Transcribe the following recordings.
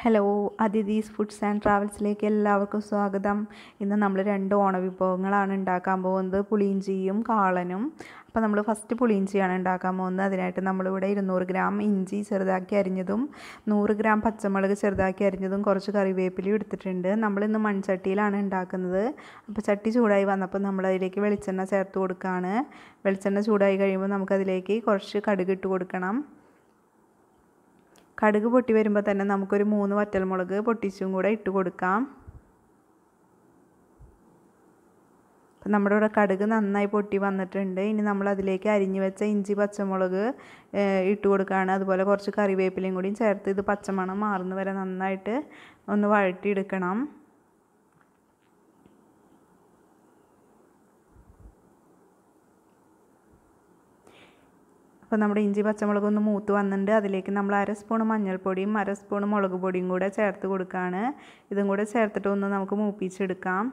hello Athithi's foods and ട്രാവൽസിലേക്ക് എല്ലാവർക്കും സ്വാഗതം ഇന്ന് നമ്മൾ രണ്ട് ഓണവിഭവങ്ങളാണ് ഉണ്ടാക്കാൻ പോകുന്നത് പുളിയിഞ്ചിയും കാളനും അപ്പോൾ നമ്മൾ ഫസ്റ്റ് പുളിയിഞ്ചിയാണ് ഉണ്ടാക്കാൻ പോകുന്നത് അതിനായിട്ട് നമ്മളിവിടെ ഇരുന്നൂറ് ഗ്രാം ഇഞ്ചി ചെറുതാക്കി അരിഞ്ഞതും നൂറ് ഗ്രാം പച്ചമുളക് ചെറുതാക്കി അരിഞ്ഞതും കുറച്ച് കറിവേപ്പിലയും എടുത്തിട്ടുണ്ട് നമ്മളിന്ന് മൺചട്ടിയിലാണ് ഉണ്ടാക്കുന്നത് അപ്പോൾ ചട്ടി ചൂടായി വന്നപ്പോൾ നമ്മൾ അതിലേക്ക് വെളിച്ചെണ്ണ ചേർത്ത് കൊടുക്കുകയാണ് വെളിച്ചെണ്ണ ചൂടായി കഴിയുമ്പോൾ നമുക്കതിലേക്ക് കുറച്ച് കടുക് ഇട്ട് കൊടുക്കണം കടുക് പൊട്ടി വരുമ്പോൾ തന്നെ നമുക്കൊരു മൂന്ന് വറ്റൽമുളക് പൊട്ടിച്ചും കൂടെ ഇട്ട് കൊടുക്കാം അപ്പം നമ്മുടെ ഇവിടെ കടുക് നന്നായി പൊട്ടി വന്നിട്ടുണ്ട് ഇനി നമ്മൾ അതിലേക്ക് അരിഞ്ഞു വെച്ച ഇഞ്ചി പച്ചമുളക് ഇട്ട് കൊടുക്കുകയാണ് അതുപോലെ കുറച്ച് കറിവേപ്പിലയും കൂടിയും ചേർത്ത് ഇത് പച്ചമണം മാറുന്ന വരെ നന്നായിട്ട് ഒന്ന് വഴട്ടിയെടുക്കണം അപ്പോൾ നമ്മുടെ ഇഞ്ചി പച്ചമുളക് ഒന്ന് മൂത്ത് വന്നിട്ടുണ്ട് അതിലേക്ക് നമ്മൾ അര സ്പൂൺ മഞ്ഞൾപ്പൊടിയും അര സ്പൂൺ മുളക് പൊടിയും കൂടെ ചേർത്ത് കൊടുക്കുകയാണ് ഇതും കൂടെ ചേർത്തിട്ട് ഒന്ന് നമുക്ക് മൂപ്പിച്ചെടുക്കാം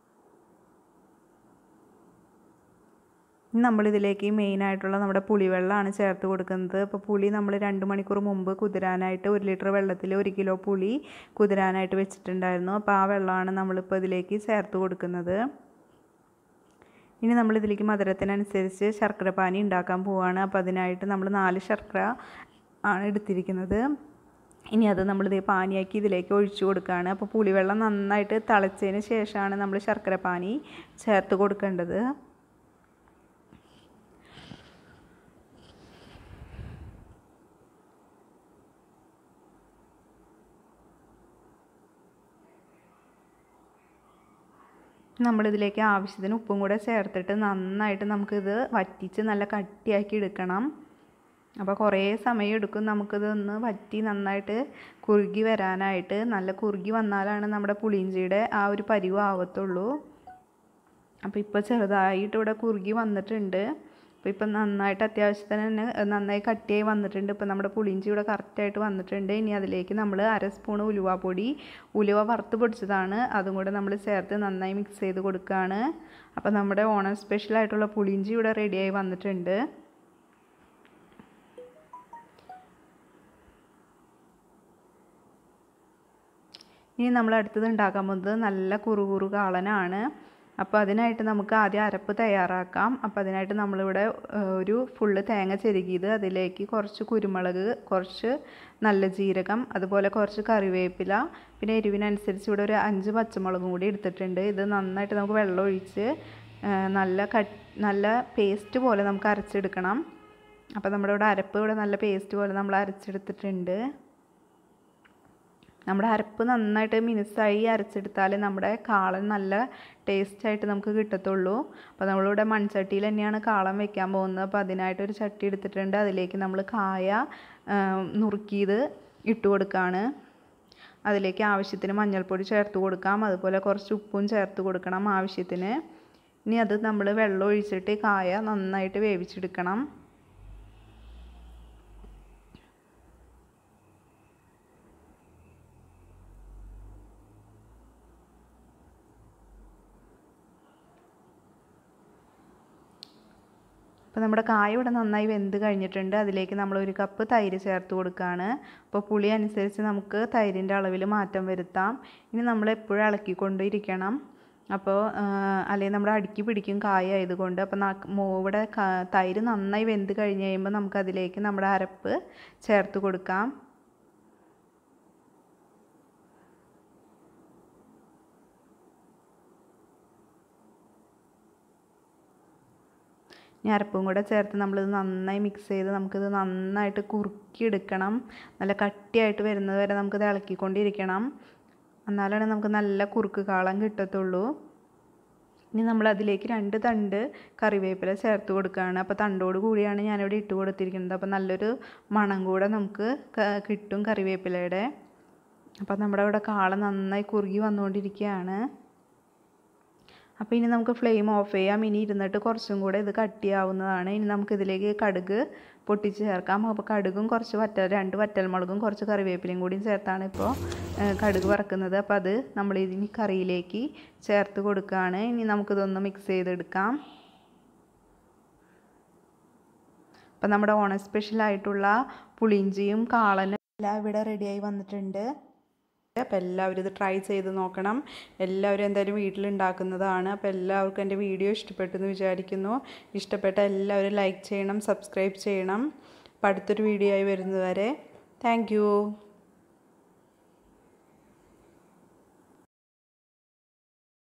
നമ്മളിതിലേക്ക് മെയിനായിട്ടുള്ള നമ്മുടെ പുളിവെള്ളമാണ് ചേർത്ത് കൊടുക്കുന്നത് അപ്പോൾ പുളി നമ്മൾ രണ്ട് മണിക്കൂർ മുമ്പ് കുതിരാനായിട്ട് ഒരു ലിറ്റർ വെള്ളത്തിൽ ഒരു കിലോ പുളി കുതിരാനായിട്ട് വെച്ചിട്ടുണ്ടായിരുന്നു അപ്പോൾ ആ വെള്ളമാണ് നമ്മളിപ്പോൾ ഇതിലേക്ക് ചേർത്ത് കൊടുക്കുന്നത് ഇനി നമ്മൾ ഇതിലേക്ക് മധുരത്തിനനുസരിച്ച് ശർക്കര പാനി ഉണ്ടാക്കാൻ പോവുകയാണ് അപ്പോൾ അതിനായിട്ട് നമ്മൾ നാല് ശർക്കര ആണ് എടുത്തിരിക്കുന്നത് ഇനി അത് നമ്മൾ ഇതേ പാനിയാക്കി ഇതിലേക്ക് ഒഴിച്ചു കൊടുക്കുകയാണ് അപ്പോൾ പുളിവെള്ളം നന്നായിട്ട് തിളച്ചതിന് ശേഷമാണ് നമ്മൾ ശർക്കര പാനി ചേർത്ത് കൊടുക്കേണ്ടത് നമ്മളിതിലേക്ക് ആവശ്യത്തിന് ഉപ്പും കൂടെ ചേർത്തിട്ട് നന്നായിട്ട് നമുക്കിത് വറ്റിച്ച് നല്ല കട്ടിയാക്കി എടുക്കണം അപ്പോൾ കുറേ സമയം എടുക്കും നമുക്കിതൊന്ന് വറ്റി നന്നായിട്ട് കുറുകി വരാനായിട്ട് നല്ല കുറുകി വന്നാലാണ് നമ്മുടെ പുളിയിഞ്ചിയുടെ ആ ഒരു പരിവ് ആവത്തുള്ളൂ അപ്പോൾ ഇപ്പോൾ ചെറുതായിട്ട് ഇവിടെ കുറുകി വന്നിട്ടുണ്ട് അപ്പോൾ ഇപ്പം നന്നായിട്ട് അത്യാവശ്യത്തിന് തന്നെ നന്നായി കട്ടിയായി വന്നിട്ടുണ്ട് ഇപ്പം നമ്മുടെ പുളിയിഞ്ചി ഇവിടെ കറക്റ്റായിട്ട് വന്നിട്ടുണ്ട് ഇനി അതിലേക്ക് നമ്മൾ അര സ്പൂൺ ഉലുവാപ്പൊടി ഉലുവ വറുത്ത് പൊടിച്ചതാണ് അതും കൂടെ നമ്മൾ ചേർത്ത് നന്നായി മിക്സ് ചെയ്ത് കൊടുക്കുകയാണ് അപ്പോൾ നമ്മുടെ ഓണം സ്പെഷ്യലായിട്ടുള്ള പുളിയിഞ്ചി ഇവിടെ റെഡിയായി വന്നിട്ടുണ്ട് ഇനി നമ്മൾ അടുത്തത് ഉണ്ടാക്കാൻ പോകുന്നത് നല്ല കുറുകുറു കാളനാണ് അപ്പോൾ അതിനായിട്ട് നമുക്ക് ആദ്യം അരപ്പ് തയ്യാറാക്കാം അപ്പോൾ അതിനായിട്ട് നമ്മളിവിടെ ഒരു ഫുള്ള് തേങ്ങ ചെരുകിയത് അതിലേക്ക് കുറച്ച് കുരുമുളക് കുറച്ച് നല്ല ജീരകം അതുപോലെ കുറച്ച് കറിവേപ്പില പിന്നെ എരിവിനനുസരിച്ച് ഇവിടെ ഒരു അഞ്ച് പച്ചമുളകും കൂടി എടുത്തിട്ടുണ്ട് ഇത് നന്നായിട്ട് നമുക്ക് വെള്ളം ഒഴിച്ച് നല്ല കട്ട് നല്ല പേസ്റ്റ് പോലെ നമുക്ക് അരച്ചെടുക്കണം അപ്പോൾ നമ്മുടെ ഇവിടെ അരപ്പ് ഇവിടെ നല്ല പേസ്റ്റ് പോലെ നമ്മൾ അരച്ചെടുത്തിട്ടുണ്ട് നമ്മുടെ അരപ്പ് നന്നായിട്ട് മിനുസായി അരച്ചെടുത്താൽ നമ്മുടെ കാളൻ നല്ല ടേസ്റ്റായിട്ട് നമുക്ക് കിട്ടത്തുള്ളൂ അപ്പോൾ നമ്മളിവിടെ മൺചട്ടിയിൽ തന്നെയാണ് കാളൻ വെക്കാൻ പോകുന്നത് അപ്പോൾ അതിനായിട്ടൊരു ചട്ടി എടുത്തിട്ടുണ്ട് അതിലേക്ക് നമ്മൾ കായ നുറുക്കിയത് ഇട്ട് കൊടുക്കുകയാണ് അതിലേക്ക് ആവശ്യത്തിന് മഞ്ഞൾപ്പൊടി ചേർത്ത് കൊടുക്കാം അതുപോലെ കുറച്ച് ഉപ്പും ചേർത്ത് കൊടുക്കണം ആവശ്യത്തിന് ഇനി അത് നമ്മൾ വെള്ളം ഒഴിച്ചിട്ട് കായ നന്നായിട്ട് വേവിച്ചെടുക്കണം അപ്പോൾ നമ്മുടെ കായ ഇവിടെ നന്നായി വെന്ത് കഴിഞ്ഞിട്ടുണ്ട് അതിലേക്ക് നമ്മൾ ഒരു കപ്പ് തൈര് ചേർത്ത് കൊടുക്കുകയാണ് അപ്പോൾ പുളി അനുസരിച്ച് നമുക്ക് തൈരിൻ്റെ അളവിൽ മാറ്റം വരുത്താം ഇനി നമ്മൾ എപ്പോഴും ഇളക്കിക്കൊണ്ടിരിക്കണം അപ്പോൾ അല്ലെങ്കിൽ നമ്മുടെ അടുക്കി പിടിക്കും കായ ആയതുകൊണ്ട് അപ്പോൾ ഇവിടെ തൈര് നന്നായി വെന്ത് കഴിഞ്ഞ് കഴിയുമ്പോൾ നമുക്ക് അതിലേക്ക് നമ്മുടെ അരപ്പ് ചേർത്ത് കൊടുക്കാം ഇനി അരപ്പും കൂടെ ചേർത്ത് നമ്മളിത് നന്നായി മിക്സ് ചെയ്ത് നമുക്കിത് നന്നായിട്ട് കുറുക്കിയെടുക്കണം നല്ല കട്ടിയായിട്ട് വരുന്നത് വരെ നമുക്കിത് ഇളക്കിക്കൊണ്ടിരിക്കണം എന്നാലാണ് നമുക്ക് നല്ല കുറുക്ക് കാളം കിട്ടത്തുള്ളൂ ഇനി നമ്മൾ അതിലേക്ക് രണ്ട് തണ്ട് കറിവേപ്പില ചേർത്ത് കൊടുക്കുകയാണ് അപ്പോൾ തണ്ടോട് കൂടിയാണ് ഞാനിവിടെ ഇട്ട് കൊടുത്തിരിക്കുന്നത് അപ്പോൾ നല്ലൊരു മണം കൂടെ നമുക്ക് കിട്ടും കറിവേപ്പിലയുടെ അപ്പോൾ നമ്മുടെ ഇവിടെ കാള നന്നായി കുറുകി വന്നുകൊണ്ടിരിക്കുകയാണ് അപ്പോൾ ഇനി നമുക്ക് ഫ്ലെയിം ഓഫ് ചെയ്യാം ഇനി ഇരുന്നിട്ട് കുറച്ചും കൂടെ ഇത് കട്ടിയാവുന്നതാണ് ഇനി നമുക്കിതിലേക്ക് കടുക് പൊട്ടിച്ച് ചേർക്കാം അപ്പോൾ കടുകും കുറച്ച് വറ്റൽ രണ്ട് വറ്റൽമുളകും കുറച്ച് കറിവേപ്പിലയും കൂടിയും ചേർത്താണ് ഇപ്പോൾ കടുക് വറക്കുന്നത് അപ്പോൾ അത് നമ്മൾ ഇനി കറിയിലേക്ക് ചേർത്ത് കൊടുക്കുകയാണ് ഇനി നമുക്കിതൊന്ന് മിക്സ് ചെയ്തെടുക്കാം അപ്പം നമ്മുടെ ഓണം സ്പെഷ്യലായിട്ടുള്ള പുളിയിഞ്ചിയും കാളനും എല്ലാം ഇവിടെ റെഡിയായി വന്നിട്ടുണ്ട് അപ്പോൾ എല്ലാവരും ഇത് ട്രൈ ചെയ്ത് നോക്കണം എല്ലാവരും എന്തായാലും വീട്ടിലുണ്ടാക്കുന്നതാണ് അപ്പോൾ എല്ലാവർക്കും എൻ്റെ വീഡിയോ ഇഷ്ടപ്പെട്ടു എന്ന് വിചാരിക്കുന്നു ഇഷ്ടപ്പെട്ട എല്ലാവരും ലൈക്ക് ചെയ്യണം സബ്സ്ക്രൈബ് ചെയ്യണം അപ്പോൾ അടുത്തൊരു വീഡിയോ ആയി വരുന്നതുവരെ താങ്ക്